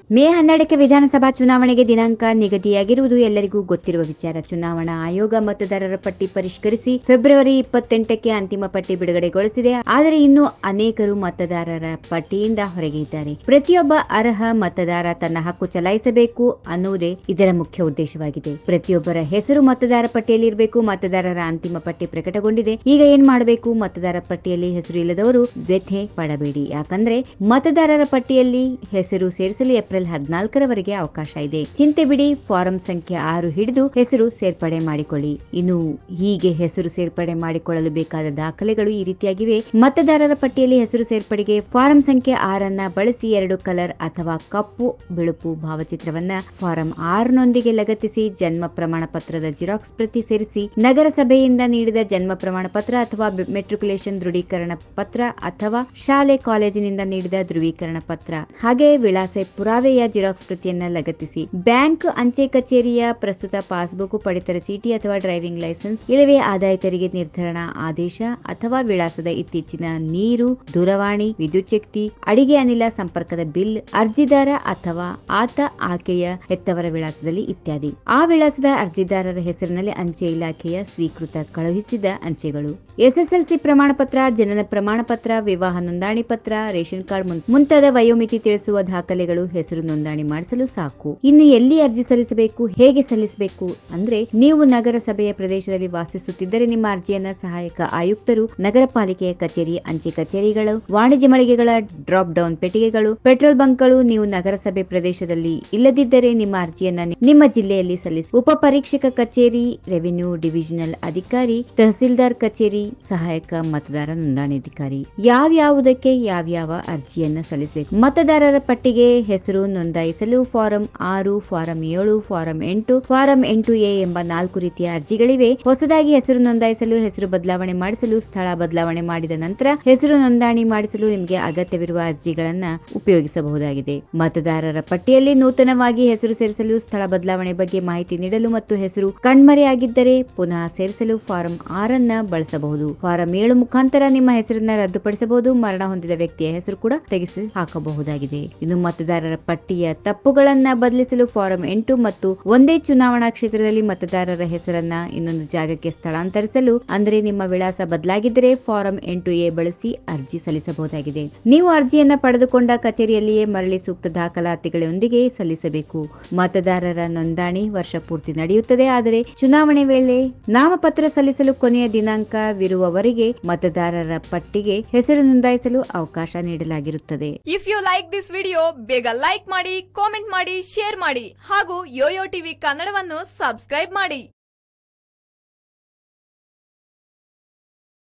ಮೇ ಹನ್ನೆರಡಕ್ಕೆ ವಿಧಾನಸಭಾ ಚುನಾವಣೆಗೆ ದಿನಾಂಕ ನಿಗದಿಯಾಗಿರುವುದು ಎಲ್ಲರಿಗೂ ಗೊತ್ತಿರುವ ವಿಚಾರ ಚುನಾವಣಾ ಆಯೋಗ ಮತದಾರರ ಪಟ್ಟಿ ಪರಿಷ್ಕರಿಸಿ ಫೆಬ್ರವರಿ ಇಪ್ಪತ್ತೆಂಟಕ್ಕೆ ಅಂತಿಮ ಪಟ್ಟಿ ಬಿಡುಗಡೆಗೊಳಿಸಿದೆ ಆದರೆ ಇನ್ನೂ ಅನೇಕರು ಮತದಾರರ ಪಟ್ಟಿಯಿಂದ ಹೊರಗೆ ಇದ್ದಾರೆ ಪ್ರತಿಯೊಬ್ಬ ಅರ್ಹ ಮತದಾರ ತನ್ನ ಹಕ್ಕು ಚಲಾಯಿಸಬೇಕು ಅನ್ನುವುದೇ ಇದರ ಮುಖ್ಯ ಉದ್ದೇಶವಾಗಿದೆ ಪ್ರತಿಯೊಬ್ಬರ ಹೆಸರು ಮತದಾರ ಪಟ್ಟಿಯಲ್ಲಿ ಇರಬೇಕು ಮತದಾರರ ಅಂತಿಮ ಪಟ್ಟಿ ಪ್ರಕಟಗೊಂಡಿದೆ ಈಗ ಏನ್ ಮಾಡಬೇಕು ಮತದಾರ ಪಟ್ಟಿಯಲ್ಲಿ ಹೆಸರು ಇಲ್ಲದವರು ವ್ಯಥೆ ಪಡಬೇಡಿ ಯಾಕಂದ್ರೆ ಮತದಾರರ ಪಟ್ಟಿಯಲ್ಲಿ ಹೆಸರು ಸೇರಿಸಲು ಏಪ್ರಿಲ್ ಹದಿನಾಲ್ಕರವರೆಗೆ ಅವಕಾಶ ಇದೆ ಚಿಂತೆ ಬಿಡಿ ಫಾರಂ ಸಂಖ್ಯೆ ಆರು ಹಿಡಿದು ಹೆಸರು ಸೇರ್ಪಡೆ ಮಾಡಿಕೊಳ್ಳಿ ಇನ್ನು ಹೀಗೆ ಹೆಸರು ಸೇರ್ಪಡೆ ಮಾಡಿಕೊಳ್ಳಲು ಬೇಕಾದ ದಾಖಲೆಗಳು ಈ ರೀತಿಯಾಗಿವೆ ಮತದಾರರ ಪಟ್ಟಿಯಲ್ಲಿ ಹೆಸರು ಸೇರ್ಪಡೆಗೆ ಫಾರಂ ಸಂಖ್ಯೆ ಆರನ್ನ ಬಳಸಿ ಎರಡು ಕಲರ್ ಅಥವಾ ಕಪ್ಪು ಬಿಳುಪು ಭಾವಚಿತ್ರವನ್ನ ಫಾರಂ ಆರ್ನೊಂದಿಗೆ ಲಗತ್ತಿಸಿ ಜನ್ಮ ಪ್ರಮಾಣ ಪತ್ರದ ಜಿರಾಕ್ಸ್ ಪ್ರತಿ ಸೇರಿಸಿ ನಗರಸಭೆಯಿಂದ ನೀಡಿದ ಜನ್ಮ ಪ್ರಮಾಣ ಪತ್ರ ಅಥವಾ ಮೆಟ್ರಿಕುಲೇಷನ್ ದೃಢೀಕರಣ ಪತ್ರ ಅಥವಾ ಶಾಲೆ ಕಾಲೇಜಿನಿಂದ ನೀಡಿದ ಧ್ರುವೀಕರಣ ಪತ್ರ ಹಾಗೆಯೇ ವಿಳಾಸ ಪುರಾವೆಯ ಜಿರಾಕ್ಸ್ ಪ್ರತಿಯನ್ನ ಲಗತ್ತಿಸಿ ಬ್ಯಾಂಕ್ ಅಂಚೆ ಕಚೇರಿಯ ಪ್ರಸ್ತುತ ಪಾಸ್ಬುಕ್ ಪಡಿತರ ಚೀಟಿ ಅಥವಾ ಡ್ರೈವಿಂಗ್ ಲೈಸೆನ್ಸ್ ಇಲ್ಲವೇ ಆದಾಯ ತೆರಿಗೆ ನಿರ್ಧರಣಾ ಆದೇಶ ಅಥವಾ ವಿಳಾಸದ ಇತ್ತೀಚಿನ ನೀರು ದೂರವಾಣಿ ವಿದ್ಯುತ್ ಶಕ್ತಿ ಅಡಿಗೆ ಅನಿಲ ಸಂಪರ್ಕದ ಬಿಲ್ ಅರ್ಜಿದಾರ ಅಥವಾ ಆತ ಆಕೆಯ ಹೆತ್ತವರ ವಿಳಾಸದಲ್ಲಿ ಇತ್ಯಾದಿ ಆ ವಿಳಾಸದ ಅರ್ಜಿದಾರರ ಹೆಸರಿನಲ್ಲಿ ಅಂಚೆ ಇಲಾಖೆಯ ಸ್ವೀಕೃತ ಕಳುಹಿಸಿದ ಅಂಚೆಗಳು ಎಸ್ಎಸ್ಎಲ್ಸಿ ಪ್ರಮಾಣ ಪತ್ರ ಜನನ ಪ್ರಮಾಣ ಪತ್ರ ವಿವಾಹ ನೋಂದಣಿ ಪತ್ರ ರೇಷನ್ ಕಾರ್ಡ್ ಮುಂ- ಮುಂತಾದ ವಯೋಮಿತಿ ತಿಳಿಸುವ ದಾಖಲೆಗಳು ಹೆಸರು ನೋಂದಣಿ ಮಾಡಿಸಲು ಸಾಕು ಇನ್ನು ಎಲ್ಲಿ ಅರ್ಜಿ ಸಲ್ಲಿಸಬೇಕು ಹೇಗೆ ಸಲ್ಲಿಸಬೇಕು ಅಂದ್ರೆ ನೀವು ನಗರಸಭೆಯ ಪ್ರದೇಶದಲ್ಲಿ ವಾಸಿಸುತ್ತಿದ್ದರೆ ನಿಮ್ಮ ಅರ್ಜಿಯನ್ನ ಸಹಾಯಕ ಆಯುಕ್ತರು ನಗರ ಪಾಲಿಕೆಯ ಕಚೇರಿ ಅಂಚೆ ಕಚೇರಿಗಳು ವಾಣಿಜ್ಯ ಮಳಿಗೆಗಳ ಡ್ರಾಪ್ ಡೌನ್ ಪೆಟ್ಟಿಗೆಗಳು ಪೆಟ್ರೋಲ್ ಬಂಕ್ಗಳು ನೀವು ನಗರಸಭೆ ಪ್ರದೇಶದಲ್ಲಿ ಇಲ್ಲದಿದ್ದರೆ ನಿಮ್ಮ ಅರ್ಜಿಯನ್ನ ನಿ- ನಿಮ್ಮ ಜಿಲ್ಲೆಯಲ್ಲಿ ಸಲ್ಲಿಸಿ ಉಪ ಪರೀಕ್ಷಕ ಕಚೇರಿ ರೆವಿನ್ಯೂ ಡಿವಿಷನಲ್ ಅಧಿಕಾರಿ ತಹಸೀಲ್ದಾರ್ ಕಚೇರಿ ಸಹಾಯಕ ಮತದಾರ ನೋಂದಣಾಧಿಕಾರಿ ಯಾವ್ಯಾವುದಕ್ಕೆ ಯಾವ್ಯಾವ ಅರ್ಜಿಯನ್ನ ಸಲ್ಲಿಸಬೇಕು ಮತದಾರರ ಪಟ್ಟಿಗೆ ಹೆಸರು ನೋಂದಾಯಿಸಲು ಫಾರಂ ಆರು ಫಾರಂ ಏಳು ಫಾರಂ ಎಂಟು ಫಾರಂ ಎಂಟು ಎ ಎಂಬ ನಾಲ್ಕು ರೀತಿಯ ಅರ್ಜಿಗಳಿವೆ ಹೊಸದಾಗಿ ಹೆಸರು ನೋಂದಾಯಿಸಲು ಹೆಸರು ಬದಲಾವಣೆ ಮಾಡಿಸಲು ಸ್ಥಳ ಬದಲಾವಣೆ ಮಾಡಿದ ನಂತರ ಹೆಸರು ನೋಂದಣಿ ಮಾಡಿಸಲು ನಿಮಗೆ ಅಗತ್ಯವಿರುವ ಅರ್ಜಿಗಳನ್ನ ಉಪಯೋಗಿಸಬಹುದಾಗಿದೆ ಮತದಾರರ ಪಟ್ಟಿಯಲ್ಲಿ ನೂತನವಾಗಿ ಹೆಸರು ಸೇರಿಸಲು ಸ್ಥಳ ಬದಲಾವಣೆ ಬಗ್ಗೆ ಮಾಹಿತಿ ನೀಡಲು ಮತ್ತು ಹೆಸರು ಕಣ್ಮರೆಯಾಗಿದ್ದರೆ ಪುನಃ ಸೇರಿಸಲು ಫಾರಂ ಆರನ್ನ ಬಳಸಬಹುದು ಫಾರಂ ಏಳು ಮುಖಾಂತರ ನಿಮ್ಮ ಹೆಸರನ್ನ ರದ್ದುಪಡಿಸಬಹುದು ಮರಣ ಹೊಂದಿದ ವ್ಯಕ್ತಿಯ ಹೆಸರು ಕೂಡ ತೆಗೆಸಿ ಹಾಕಬಹುದಾಗಿದೆ ಇನ್ನು ಮತದಾರರ ಪಟ್ಟಿಯ ತಪ್ಪುಗಳನ್ನ ಬದಲಿಸಲು ಫಾರಂ ಎಂಟು ಮತ್ತು ಒಂದೇ ಚುನಾವಣಾ ಕ್ಷೇತ್ರದಲ್ಲಿ ಮತದಾರರ ಹೆಸರನ್ನ ಇನ್ನೊಂದು ಜಾಗಕ್ಕೆ ಸ್ಥಳಾಂತರಿಸಲು ಅಂದರೆ ನಿಮ್ಮ ವಿಳಾಸ ಬದಲಾಗಿದ್ದರೆ ಫಾರಂ ಎಂಟು ಎ ಬಳಸಿ ಅರ್ಜಿ ಸಲ್ಲಿಸಬಹುದಾಗಿದೆ ನೀವು ಅರ್ಜಿಯನ್ನ ಪಡೆದುಕೊಂಡ ಕಚೇರಿಯಲ್ಲಿಯೇ ಮರಳಿ ಸೂಕ್ತ ದಾಖಲಾತಿಗಳೊಂದಿಗೆ ಸಲ್ಲಿಸಬೇಕು ಮತದಾರರ ನೋಂದಣಿ ವರ್ಷ ಪೂರ್ತಿ ನಡೆಯುತ್ತದೆ ಆದರೆ ಚುನಾವಣೆ ವೇಳೆ ನಾಮಪತ್ರ ಸಲ್ಲಿಸಲು ಕೊನೆಯ ದಿನಾಂಕವಿರುವವರೆಗೆ ಮತದಾರರ ಪಟ್ಟಿಗೆ ಹೆಸರು ನೋಂದಾಯಿಸಲು ಅವಕಾಶ ನೀಡಲಾಗಿರುತ್ತದೆ if you like this video ಬೇಗ ಲೈಕ್ ಮಾಡಿ ಕಾಮೆಂಟ್ ಮಾಡಿ ಶೇರ್ ಮಾಡಿ ಹಾಗೂ ಯೋಯೋ ಟಿವಿ ಕನ್ನಡವನ್ನು ಸಬ್ಸ್ಕ್ರೈಬ್ ಮಾಡಿ